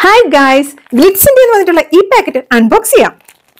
hi guys ഗ്ലിറ്റ്സിന്റെ എന്ന് വന്നിട്ടുള്ള ഈ പാക്കറ്റ് അൺബോക്സ് ചെയ്യാം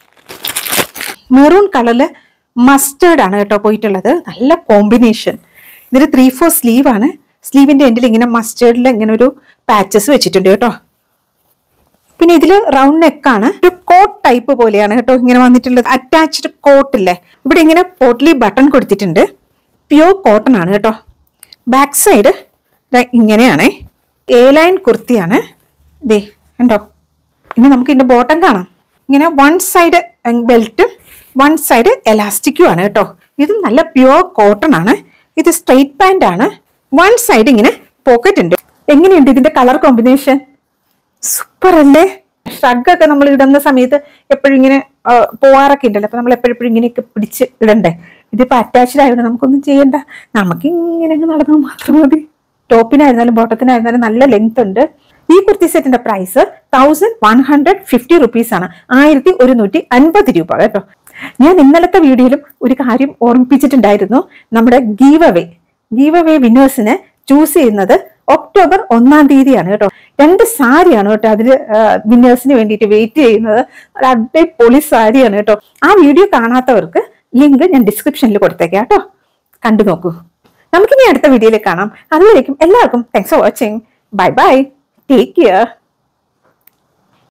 മെറൂൺ കളറില് മസ്റ്റേർഡ് ആണ് കേട്ടോ പോയിട്ടുള്ളത് നല്ല കോമ്പിനേഷൻ ഇതിന് ത്രീ ഫോർ സ്ലീവ് ആണ് സ്ലീവിന്റെ എൻഡിൽ ഇങ്ങനെ മസ്റ്റേർഡിൽ ഇങ്ങനെ ഒരു പാച്ചസ് വെച്ചിട്ടുണ്ട് കേട്ടോ പിന്നെ ഇതിൽ റൗണ്ട് നെക്കാണ് ഒരു കോട്ട് ടൈപ്പ് പോലെയാണ് കേട്ടോ ഇങ്ങനെ വന്നിട്ടുള്ളത് അറ്റാച്ച്ഡ് കോട്ട് ഇല്ലേ ഇവിടെ ഇങ്ങനെ പോട്ട്ലി ബട്ടൺ കൊടുത്തിട്ടുണ്ട് പ്യൂർ കോട്ടൺ ആണ് കേട്ടോ ബാക്ക് സൈഡ് ഇങ്ങനെയാണേ എ ലൈൻ കുർത്തിയാണ് ദേ കണ്ടോ ഇനി നമുക്ക് ഇതിന്റെ ബോട്ടം കാണാം ഇങ്ങനെ വൺ സൈഡ് ബെൽറ്റും വൺ സൈഡ് എലാസ്റ്റിക്കും ആണ് കേട്ടോ ഇത് നല്ല പ്യുവർ കോട്ടൺ ആണ് ഇത് സ്ട്രെയിറ്റ് പാന്റ് ആണ് വൺ സൈഡ് ഇങ്ങനെ പോക്കറ്റ് ഉണ്ട് എങ്ങനെയുണ്ട് ഇതിന്റെ കളർ കോമ്പിനേഷൻ സൂപ്പർ അല്ലേ ഷഗൊക്കെ നമ്മൾ ഇടുന്ന സമയത്ത് എപ്പോഴും ഇങ്ങനെ ആ, പോവാറൊക്കെ ഉണ്ടല്ലോ അപ്പൊ നമ്മൾ എപ്പോഴും ഇങ്ങനെയൊക്കെ പിടിച്ച് ഇടണ്ടേ ഇതിപ്പോ അറ്റാച്ച്ഡ് ആയതുകൊണ്ട് നമുക്കൊന്നും ചെയ്യണ്ട നമുക്ക് ഇങ്ങനെ അങ്ങ് നടന്നാൽ മാത്രം മതി ടോപ്പിനായിരുന്നാലും ബോട്ടത്തിനായിരുന്നാലും നല്ല ലെങ്ത് ഉണ്ട് ഈ കുർത്തി സെറ്റിന്റെ price thousand one hundred fifty rupees ആണ് ആയിരത്തി ഒരുന്നൂറ്റി അൻപത് രൂപ കേട്ടോ ഞാൻ ഇന്നലത്തെ വീഡിയോയിലും ഒരു കാര്യം ഓർമ്മിപ്പിച്ചിട്ടുണ്ടായിരുന്നു നമ്മുടെ ഗീവ് അവേ ഗീവ് അവേ വിന്നേഴ്സിനെ ചൂസ് ചെയ്യുന്നത് ഒക്ടോബർ ഒന്നാം തീയതിയാണ് കേട്ടോ രണ്ട് സാരിയാണ് കേട്ടോ അതില് വിന്നേഴ്സിന് വേണ്ടിയിട്ട് വെയിറ്റ് ചെയ്യുന്നത് ഒരു അടിപൊളി സാരിയാണ് കേട്ടോ ആ വീഡിയോ കാണാത്തവർക്ക് ലിങ്ക് ഞാൻ ഡിസ്ക്രിപ്ഷനിൽ കൊടുത്തേക്കാം കേട്ടോ കണ്ടു നോക്കൂ നമുക്കിനി അടുത്ത വീഡിയോയിൽ കാണാം അതുവരേക്കും എല്ലാവർക്കും thanks for watching bye bye take care